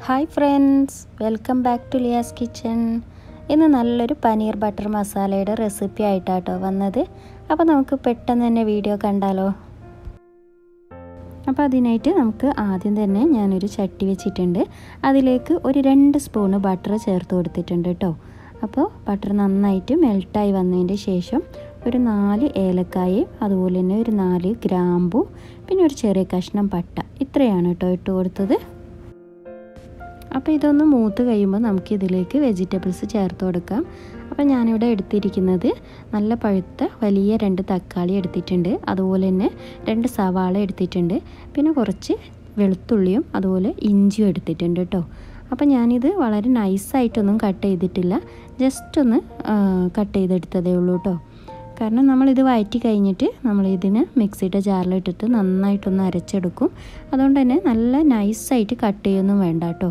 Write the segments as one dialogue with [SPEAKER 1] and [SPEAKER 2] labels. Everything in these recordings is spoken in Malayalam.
[SPEAKER 1] hi friends welcome back to Liyas kitchen ഇന്ന് നല്ലൊരു പനീർ ബട്ടർ മസാലയുടെ റെസിപ്പി ആയിട്ടാട്ടോ വന്നത് അപ്പോൾ നമുക്ക് പെട്ടെന്ന് തന്നെ വീഡിയോ കണ്ടാലോ അപ്പോൾ അതിനായിട്ട് നമുക്ക് ആദ്യം തന്നെ ഞാനൊരു ചട്ടി വെച്ചിട്ടുണ്ട് അതിലേക്ക് ഒരു രണ്ട് സ്പൂണ് ബട്ടർ ചേർത്ത് കൊടുത്തിട്ടുണ്ട് കേട്ടോ അപ്പോൾ ബട്ടർ നന്നായിട്ട് മെൽട്ടായി വന്നതിൻ്റെ ശേഷം ഒരു നാല് ഏലക്കായയും അതുപോലെ തന്നെ ഒരു നാല് ഗ്രാമ്പു പിന്നെ ഒരു ചെറിയ കഷ്ണം പട്ട ഇത്രയാണ് കേട്ടോ ഇട്ട് കൊടുത്തത് അപ്പോൾ ഇതൊന്ന് മൂത്ത് കഴിയുമ്പോൾ നമുക്ക് ഇതിലേക്ക് വെജിറ്റബിൾസ് ചേർത്ത് കൊടുക്കാം അപ്പോൾ ഞാനിവിടെ എടുത്തിരിക്കുന്നത് നല്ല പഴുത്ത വലിയ രണ്ട് തക്കാളി എടുത്തിട്ടുണ്ട് അതുപോലെ തന്നെ രണ്ട് സവാള എടുത്തിട്ടുണ്ട് പിന്നെ കുറച്ച് വെളുത്തുള്ളിയും അതുപോലെ ഇഞ്ചിയും എടുത്തിട്ടുണ്ട് കേട്ടോ അപ്പോൾ ഞാനിത് വളരെ നൈസായിട്ടൊന്നും കട്ട് ചെയ്തിട്ടില്ല ജസ്റ്റ് ഒന്ന് കട്ട് ചെയ്തെടുത്തതേ ഉള്ളൂ കേട്ടോ കാരണം നമ്മളിത് വഴറ്റി കഴിഞ്ഞിട്ട് നമ്മൾ ഇതിന് മിക്സിയുടെ ജാറിലിട്ടിട്ട് നന്നായിട്ടൊന്ന് അരച്ചെടുക്കും അതുകൊണ്ട് തന്നെ നല്ല നൈസായിട്ട് കട്ട് ചെയ്യൊന്നും വേണ്ട കേട്ടോ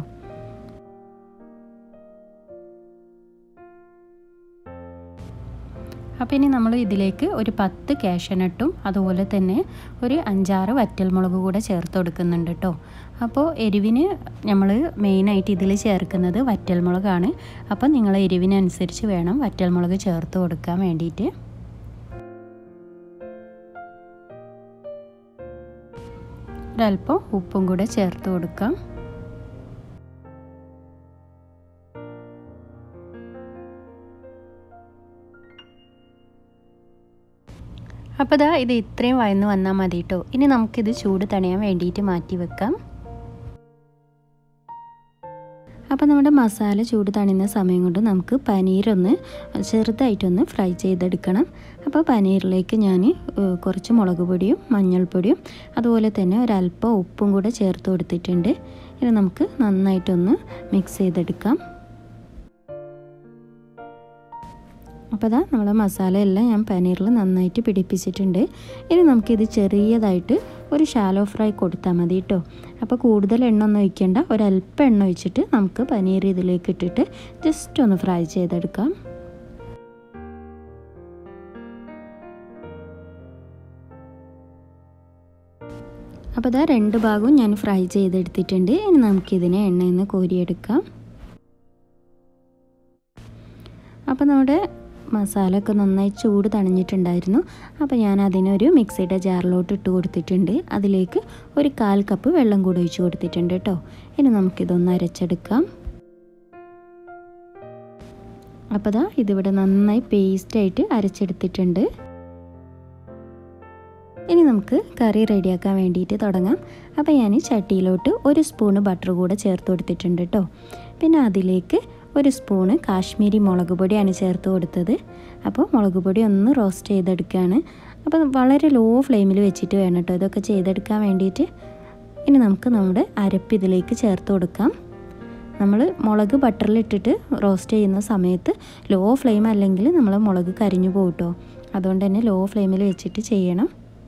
[SPEAKER 1] അപ്പോൾ ഇനി നമ്മൾ ഇതിലേക്ക് ഒരു പത്ത് കാഷ്യനട്ടും അതുപോലെ തന്നെ ഒരു അഞ്ചാറ് വറ്റൽമുളക് കൂടെ ചേർത്ത് കൊടുക്കുന്നുണ്ട് കേട്ടോ അപ്പോൾ എരിവിന് നമ്മൾ മെയിനായിട്ട് ഇതിൽ ചേർക്കുന്നത് വറ്റൽമുളകാണ് അപ്പോൾ നിങ്ങൾ എരിവിനനുസരിച്ച് വേണം വറ്റൽമുളക് ചേർത്ത് കൊടുക്കാൻ വേണ്ടിയിട്ട് ഒരല്പം ഉപ്പും കൂടെ ചേർത്ത് കൊടുക്കാം അപ്പോൾ ഇതാ ഇത് ഇത്രയും വയന്ന് വന്നാൽ മതി കേട്ടോ ഇനി നമുക്കിത് ചൂട് തണിയാൻ വേണ്ടിയിട്ട് മാറ്റി വെക്കാം അപ്പോൾ നമ്മുടെ മസാല ചൂട് തണിയുന്ന സമയം കൊണ്ട് നമുക്ക് പനീരൊന്ന് ചെറുതായിട്ടൊന്ന് ഫ്രൈ ചെയ്തെടുക്കണം അപ്പോൾ പനീറിലേക്ക് ഞാൻ കുറച്ച് മുളക് പൊടിയും മഞ്ഞൾപ്പൊടിയും അതുപോലെ തന്നെ ഒരല്പം ഉപ്പും കൂടെ ചേർത്ത് കൊടുത്തിട്ടുണ്ട് ഇനി നമുക്ക് നന്നായിട്ടൊന്ന് മിക്സ് ചെയ്തെടുക്കാം അപ്പോൾ അതാ നമ്മുടെ മസാല എല്ലാം ഞാൻ പനീറിൽ നന്നായിട്ട് പിടിപ്പിച്ചിട്ടുണ്ട് ഇനി നമുക്കിത് ചെറിയതായിട്ട് ഒരു ഷാലോ ഫ്രൈ കൊടുത്താൽ മതി കേട്ടോ അപ്പോൾ കൂടുതൽ എണ്ണ ഒന്നും ഒഴിക്കേണ്ട ഒരല്പം എണ്ണ ഒഴിച്ചിട്ട് നമുക്ക് പനീർ ഇതിലേക്ക് ഇട്ടിട്ട് ജസ്റ്റ് ഒന്ന് ഫ്രൈ ചെയ്തെടുക്കാം അപ്പോൾ ഇതാ രണ്ട് ഭാഗവും ഞാൻ ഫ്രൈ ചെയ്തെടുത്തിട്ടുണ്ട് ഇനി നമുക്കിതിനെ എണ്ണയിൽ നിന്ന് കോരിയെടുക്കാം അപ്പോൾ നമ്മുടെ മസാല ഒക്കെ നന്നായി ചൂട് തണിഞ്ഞിട്ടുണ്ടായിരുന്നു അപ്പോൾ ഞാൻ അതിനൊരു മിക്സിയുടെ ജാറിലോട്ട് ഇട്ട് കൊടുത്തിട്ടുണ്ട് അതിലേക്ക് ഒരു കാൽ കപ്പ് വെള്ളം കൂടി ഒഴിച്ച് കൊടുത്തിട്ടുണ്ട് കേട്ടോ ഇനി നമുക്കിതൊന്ന് അരച്ചെടുക്കാം അപ്പോൾ ദാ ഇതിവിടെ നന്നായി പേസ്റ്റായിട്ട് അരച്ചെടുത്തിട്ടുണ്ട് ഇനി നമുക്ക് കറി റെഡിയാക്കാൻ വേണ്ടിയിട്ട് തുടങ്ങാം അപ്പോൾ ഞാൻ ചട്ടിയിലോട്ട് ഒരു സ്പൂണ് ബട്ടർ കൂടെ ചേർത്ത് കൊടുത്തിട്ടുണ്ട് കേട്ടോ പിന്നെ അതിലേക്ക് ഒരു സ്പൂണ് കാശ്മീരി മുളക് പൊടിയാണ് ചേർത്ത് കൊടുത്തത് അപ്പോൾ മുളക് പൊടി ഒന്ന് റോസ്റ്റ് ചെയ്തെടുക്കുകയാണ് അപ്പോൾ വളരെ ലോ ഫ്ലെയിമിൽ വെച്ചിട്ട് വേണം കേട്ടോ ഇതൊക്കെ ചെയ്തെടുക്കാൻ വേണ്ടിയിട്ട് ഇനി നമുക്ക് നമ്മുടെ അരപ്പ് ഇതിലേക്ക് ചേർത്ത് കൊടുക്കാം നമ്മൾ മുളക് ബട്ടറിലിട്ടിട്ട് റോസ്റ്റ് ചെയ്യുന്ന സമയത്ത് ലോ ഫ്ലെയിം അല്ലെങ്കിൽ നമ്മൾ മുളക് കരിഞ്ഞു പോകും കേട്ടോ അതുകൊണ്ട് തന്നെ ലോ ഫ്ലെയിമിൽ വെച്ചിട്ട് ചെയ്യണം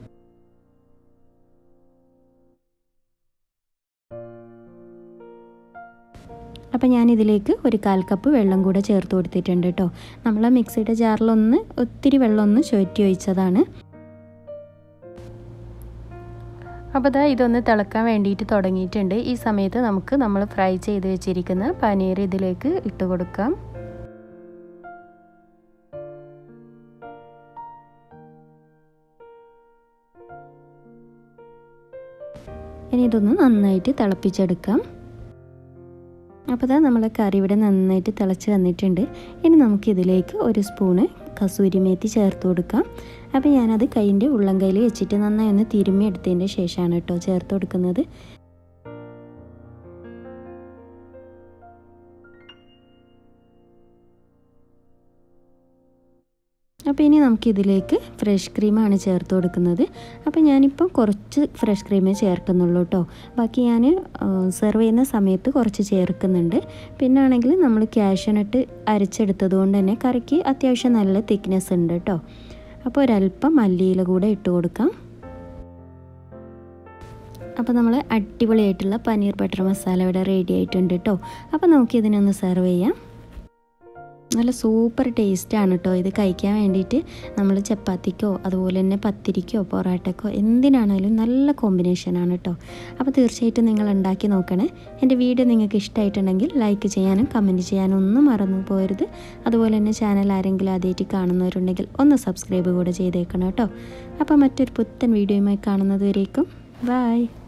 [SPEAKER 1] അപ്പോൾ ഞാൻ ഇതിലേക്ക് ഒരു കാൽ കപ്പ് വെള്ളം കൂടെ ചേർത്ത് കൊടുത്തിട്ടുണ്ട് കേട്ടോ നമ്മൾ മിക്സിയുടെ ജാറിലൊന്ന് ഒത്തിരി വെള്ളം ഒന്ന് ചുവറ്റി ഒഴിച്ചതാണ് അപ്പോൾ ഇതാ ഇതൊന്ന് തിളക്കാൻ വേണ്ടിയിട്ട് തുടങ്ങിയിട്ടുണ്ട് ഈ സമയത്ത് നമുക്ക് നമ്മൾ ഫ്രൈ ചെയ്ത് വെച്ചിരിക്കുന്ന പനീർ ഇതിലേക്ക് ഇട്ട് കൊടുക്കാം ഇനി ഇതൊന്ന് നന്നായിട്ട് തിളപ്പിച്ചെടുക്കാം അപ്പോൾ ഇതാ നമ്മളെ കറി ഇവിടെ നന്നായിട്ട് തിളച്ച് വന്നിട്ടുണ്ട് ഇനി നമുക്കിതിലേക്ക് ഒരു സ്പൂണ് കസൂരി മേത്തി ചേർത്ത് കൊടുക്കാം അപ്പോൾ ഞാനത് കൈൻ്റെ ഉള്ളം കയ്യിൽ വെച്ചിട്ട് നന്നായി ഒന്ന് തിരുമ്മി എടുത്തതിൻ്റെ ശേഷമാണ് കേട്ടോ ചേർത്ത് കൊടുക്കുന്നത് അപ്പോൾ ഇനി നമുക്കിതിലേക്ക് ഫ്രഷ് ക്രീമാണ് ചേർത്ത് കൊടുക്കുന്നത് അപ്പോൾ ഞാനിപ്പോൾ കുറച്ച് ഫ്രഷ് ക്രീമേ ചേർക്കുന്നുള്ളൂ കേട്ടോ ബാക്കി ഞാൻ സെർവ് ചെയ്യുന്ന സമയത്ത് കുറച്ച് ചേർക്കുന്നുണ്ട് പിന്നെ ആണെങ്കിൽ നമ്മൾ ക്യാഷ്യനട്ട് അരച്ചെടുത്തത് കൊണ്ട് തന്നെ കറിക്ക് അത്യാവശ്യം നല്ല തിക്നെസ് ഉണ്ട് കേട്ടോ അപ്പോൾ ഒരല്പം മല്ലിയില കൂടെ ഇട്ട് കൊടുക്കാം അപ്പോൾ നമ്മൾ അടിപൊളിയായിട്ടുള്ള പനീർ ബട്ടർ മസാല ഇവിടെ റെഡി ആയിട്ടുണ്ട് കേട്ടോ അപ്പോൾ നമുക്കിതിനൊന്ന് സെർവ് ചെയ്യാം നല്ല സൂപ്പർ ടേസ്റ്റാണ് കേട്ടോ ഇത് കഴിക്കാൻ വേണ്ടിയിട്ട് നമ്മൾ ചപ്പാത്തിക്കോ അതുപോലെ തന്നെ പത്തിരിക്കോ പൊറോട്ടക്കോ എന്തിനാണേലും നല്ല കോമ്പിനേഷനാണ് കേട്ടോ അപ്പോൾ തീർച്ചയായിട്ടും നിങ്ങൾ ഉണ്ടാക്കി നോക്കണേ എൻ്റെ വീഡിയോ നിങ്ങൾക്ക് ഇഷ്ടമായിട്ടുണ്ടെങ്കിൽ ലൈക്ക് ചെയ്യാനും കമൻറ്റ് ചെയ്യാനും ഒന്നും മറന്നു പോകരുത് അതുപോലെ തന്നെ ചാനൽ ആരെങ്കിലും ആദ്യമായിട്ട് കാണുന്നവരുണ്ടെങ്കിൽ ഒന്ന് സബ്സ്ക്രൈബ് കൂടെ ചെയ്തേക്കണം കേട്ടോ അപ്പോൾ മറ്റൊരു പുത്തൻ വീഡിയോയുമായി കാണുന്നത് വരേക്കും ബായ്